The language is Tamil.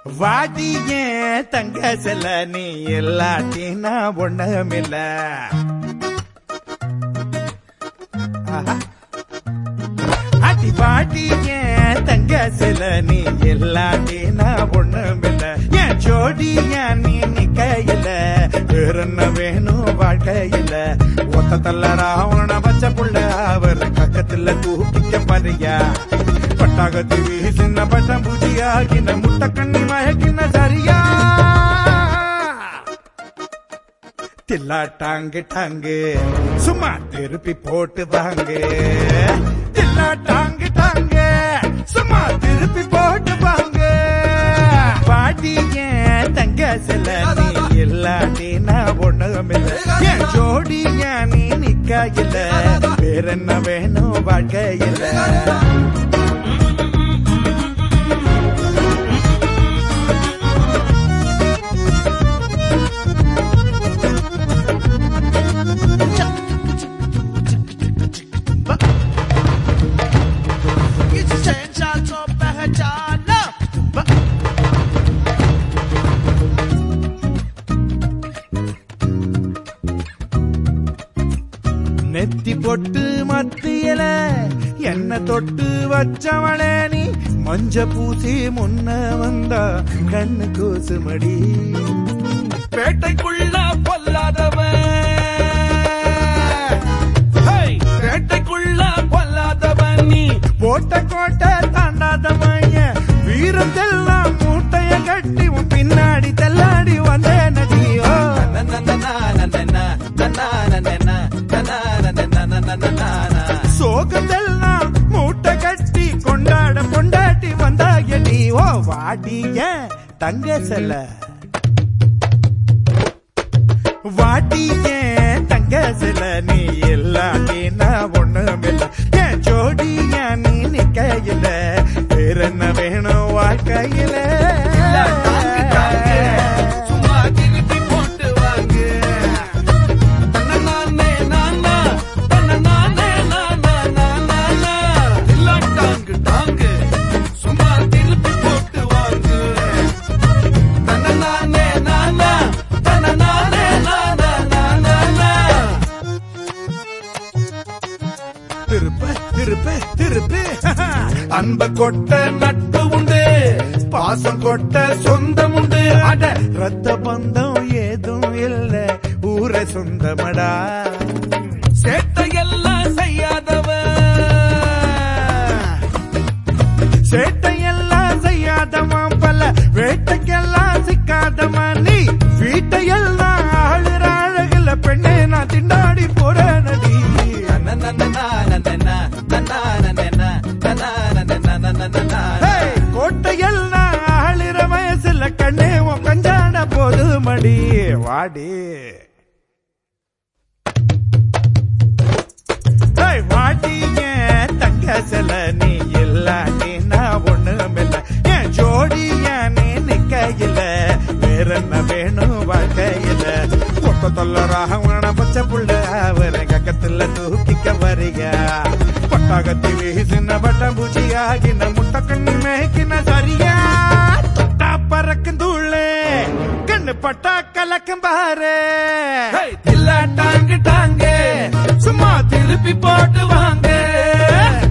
வாடி ஏன் தங்க செல்ல நீ இல்லாட்டினா ஒண்ணுமில்ல ஆஹா. அடி பாட்டி ஏன் தங்க சில நீ இல்லாட்டினா ஒண்ணுமில்ல என் ஜோடி ஏன் நீ நிக்கையில வேற என்ன வேணும் வாழ்க்கையில ஒத்த தள்ள ராவண பச்சை புள்ள அவர் பக்கத்துல தூக்கிக்க பாரியா பட்டாகத்து வீசின பட்டம் பூஜியாகின முட்டை கண்ணி மயக்கின சரியா தில்லா டாங்கு டாங்கு சும்மா திருப்பி போட்டு வாங்க தில்லா டாங்கு டாங்கு சும்மா திருப்பி போட்டு வாங்க பாட்டி ஏன் தங்க சில நீ இல்லாட்டி நான் ஒண்ணுமில்ல என் ஜோடி ஏன் நீ நிக்கையில வேற என்ன வேணும் வாழ்க்கையில நெத்தி பொட்டு மத்தியல என்ன தொட்டு வச்சவளே நீ மஞ்ச பூசி முன்ன வந்தா கண்ணு கூசுமடி பேட்டைக்குள்ள பொல்லாதவன் ஹேய்! பேட்டைக்குள்ள பொல்லாதவன் நீ போட்ட கோட்டை தாண்டாத மைய வீரத்தெல்லாம் மூட்டைய கட்டி உன் பின்னாடி தள்ளாடி வந்தே நடியோ சோகத்தெல்லாம் மூட்டை கட்டி கொண்டாட கொண்டாட்டி வந்தாயடி ஓ வாடிய தங்க செல்ல வாட்டிய தங்க செல்ல நீ இல்லாட்டி நான் ஒண்ணுமில்ல என் ஜோடிய நீ நிக்கையில வேற என்ன வேணும் வாழ்க்கையில டாங்கு, டாங்கு. சும்மா திருப்பி போட்டு வாங்க தன்னநானே நானா, தன்னநானே நானா, நானா, நா. இல்ல டாங்கு, டாங்கு. சும்மா திருப்பி போட்டு வாங்க தன்னநானே நானா, தன்னநானே நானா, நானா, நா. திருப்ப திருப்ப திருப்பு அன்ப கொட்ட நட்பு உண்டு பாசம் கொட்ட சொந்தம் உண்டு அட ரத்த பந்தம் ஏதும் இல்ல ஊரை சொந்தமடா சேட்டையெல்லாம் செய்யாதவன் சேட்டையெல்லாம் செய்யாதமா பல வேட்டைக்கெல்லாம் சிக்காதமா நீ வீட்டையெல்லாம் ஆளுற அழகுல பெண்ணே நான் திண்டாடி போற நடி ஹேய், கோட்டையெல்லாம் ஆளுற வயசுல கண்ணே உன் கஞ்சாட போது மடி வாடி ஹேய், வாடி ஏன் தங்க சில நீ இல்லாட்டி நான் ஒண்ணுமில்ல என் ஜோடி ஏன் நீ நிக்கையில வேற என்ன வேணும் வாழ்க்கையில கொட்ட தொல்ல ராகவன பச்சை புள்ள அவரை கக்கத்துல தூக்கிக்க வரிக பட்டாகத்தி வீசின பட்டம் பூச்சியாகின முட்டை கண்ணி மேய்க்கின சரியா தொட்டா பறக்கும் தூளே கண்ணு பட்டா கலக்கும் பாரு டாங்கு டாங்கு சும்மா திருப்பி போட்டு வாங்க